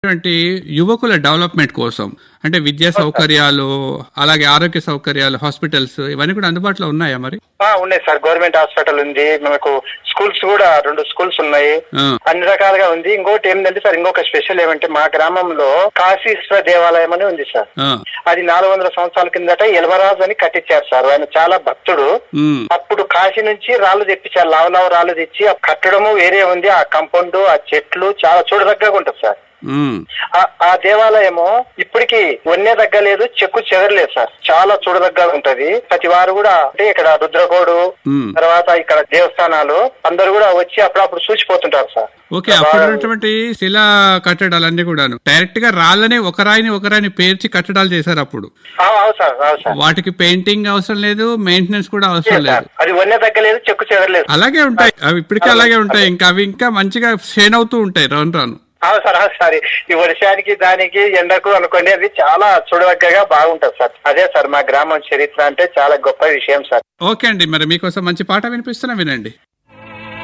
ఇటువంటి యువకుల డెవలప్మెంట్ కోసం అంటే విద్యా సౌకర్యాలు అలాగే ఆరోగ్య సౌకర్యాలు హాస్పిటల్స్ ఇవన్నీ కూడా అందుబాటులో ఉన్నాయా మరి ఆ, ఉన్నాయి సార్ గవర్నమెంట్ హాస్పిటల్ ఉంది మనకు స్కూల్స్ కూడా రెండు స్కూల్స్ ఉన్నాయి ఆ, అన్ని రకాలుగా ఉంది ఇంకోటి ఏంటంటే సార్ ఇంకొక స్పెషల్ ఏమంటే మా గ్రామంలో కాశీశ్వర దేవాలయం అని ఉంది సార్ ఆ, అది నాలుగు వందల సంవత్సరాల కిందట యలమరాజు అని కట్టించారు సార్ ఆయన చాలా భక్తుడు ఉమ్, అప్పుడు కాశీ నుంచి రాళ్ళు తెప్పించారు లావు లావు రాళ్ళు తెచ్చి ఆ కట్టడము వేరే ఉంది ఆ కంపౌండ్ ఆ చెట్లు చాలా చూడదగ్గగా ఉంటుంది సార్ ఉమ్, ఆ- ఆ దేవాలయము ఇప్పటికి వన్నే తగ్గలేదు చెక్కు చెదరలేదు సార్ చాలా చూడదగ్గ ఉంటది ప్రతి వారు కూడా అంటే ఇక్కడ రుద్రకోడు ఉమ్. తర్వాత ఇక్కడ దేవస్థానాలు అందరు కూడా వచ్చి అప్పుడప్పుడు చూసిపోతుంటారు సార్ ఓకే అప్పుడు ఉన్నటువంటి శిలా కట్టడాలన్నీ కూడాను డైరెక్ట్ గా రాళ్ళనే ఒక రాయిని ఒక రాయిని పేర్చి కట్టడాలు చేశారు అప్పుడు ఆ, అవును సార్ అవును సార్ వాటికి పెయింటింగ్ అవసరం లేదు మెయింటెనెన్స్ కూడా అవసరం లేదు సార్. అది వన్నే తగ్గలేదు చెక్కు చెదరలేదు అలాగే ఉంటాయి అవి ఇప్పటికీ అలాగే ఉంటాయి ఇంకా అవి ఇంకా మంచిగా షేన్ అవుతూ ఉంటాయి రాను రాను అవును సార్ అవును సార్ ఈ వర్షానికి దానికి ఎండకు అనుకోండి అది చాలా చూడదగ్గగా బాగుంటది సార్ అదే సార్ మా గ్రామం చరిత్ర అంటే చాలా గొప్ప విషయం సార్ ఓకే అండి మరి మీకోసం మంచి పాట వినిపిస్తున్నా వినండి